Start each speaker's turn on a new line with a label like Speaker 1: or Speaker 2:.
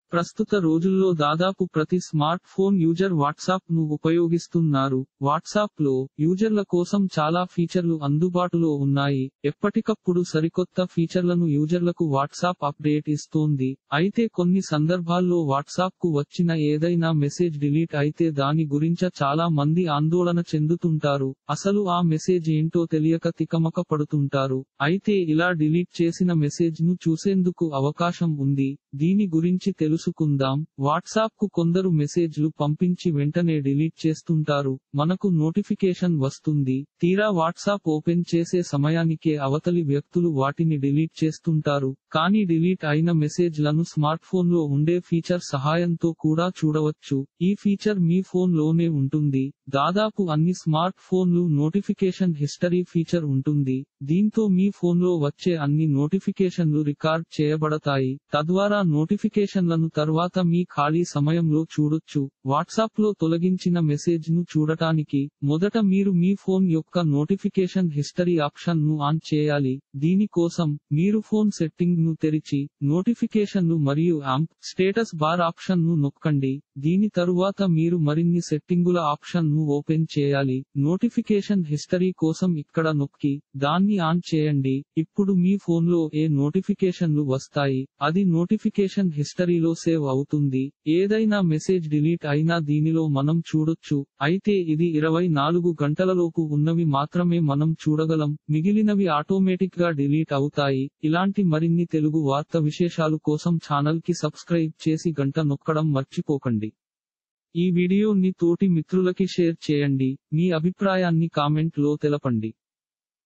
Speaker 1: ప్రస్తుత రోజుల్లో దాదాపు ప్రతి స్మార్ట్ ఫోన్ యూజర్ వాట్సాప్ ను ఉపయోగిస్తున్నారు వాట్సాప్ లో యూజర్ల కోసం చాలా ఫీచర్లు అందుబాటులో ఉన్నాయి ఎప్పటికప్పుడు సరికొత్త ఫీచర్లను యూజర్లకు వాట్సాప్ అప్డేట్ ఇస్తోంది అయితే కొన్ని సందర్భాల్లో వాట్సాప్ కు వచ్చిన ఏదైనా మెసేజ్ డిలీట్ అయితే దాని గురించ చాలా మంది ఆందోళన చెందుతుంటారు అసలు ఆ మెసేజ్ ఏంటో తెలియక తికమక పడుతుంటారు అయితే ఇలా డిలీట్ చేసిన మెసేజ్ ను చూసేందుకు అవకాశం ఉంది దీని గురించి తెలుసుకుందాం వాట్సాప్ కు కొందరు మెసేజ్లు పంపించి వెంటనే డిలీట్ చేస్తుంటారు మనకు నోటిఫికేషన్ వస్తుంది తీరా వాట్సాప్ ఓపెన్ చేసే సమయానికే అవతలి వ్యక్తులు వాటిని డిలీట్ చేస్తుంటారు కానీ డిలీట్ అయిన మెసేజ్లను స్మార్ట్ ఫోన్ లో ఉండే ఫీచర్ సహాయంతో కూడా చూడవచ్చు ఈ ఫీచర్ మీ ఫోన్ లోనే ఉంటుంది దాదాపు అన్ని స్మార్ట్ ఫోన్లు నోటిఫికేషన్ హిస్టరీ ఫీచర్ ఉంటుంది దీంతో మీ ఫోన్ లో వచ్చే అన్ని నోటిఫికేషన్లు రికార్డ్ చేయబడతాయి తద్వారా నోటిఫికేషన్లను తర్వాత మీ ఖాళీ సమయంలో చూడొచ్చు వాట్సాప్ లో తొలగించిన మెసేజ్ ను చూడటానికి మొదట మీరు మీ ఫోన్ యొక్క నోటిఫికేషన్ హిస్టరీ ఆప్షన్ ను ఆన్ చేయాలి దీని కోసం మీరు ఫోన్ సెట్టింగ్ ను తెరిచి నోటిఫికేషన్లు మరియు యాంప్ స్టేటస్ బార్ ఆప్షన్ ను నొక్కండి దీని తరువాత మీరు మరిన్ని సెట్టింగుల ఆప్షన్ ను ఓపెన్ చేయాలి నోటిఫికేషన్ హిస్టరీ కోసం ఇక్కడ నొక్కి దాన్ని ఆన్ చేయండి ఇప్పుడు మీ ఫోన్ లో ఏ నోటిఫికేషన్లు వస్తాయి అది నోటిఫికేషన్ హిస్టరీలో సేవ్ అవుతుంది ఏదైనా మెసేజ్ డిలీట్ అయినా దీనిలో మనం చూడొచ్చు అయితే ఇది ఇరవై నాలుగు గంటలలోపు ఉన్నవి మాత్రమే మనం చూడగలం మిగిలినవి ఆటోమేటిక్ గా డిలీట్ అవుతాయి ఇలాంటి మరిన్ని తెలుగు వార్త విశేషాలు కోసం ఛానల్ కి సబ్స్క్రైబ్ చేసి గంట నొక్కడం మర్చిపోకండి ఈ వీడియోని తోటి మిత్రులకి షేర్ చేయండి మీ అభిప్రాయాన్ని కామెంట్ లో తెలపండి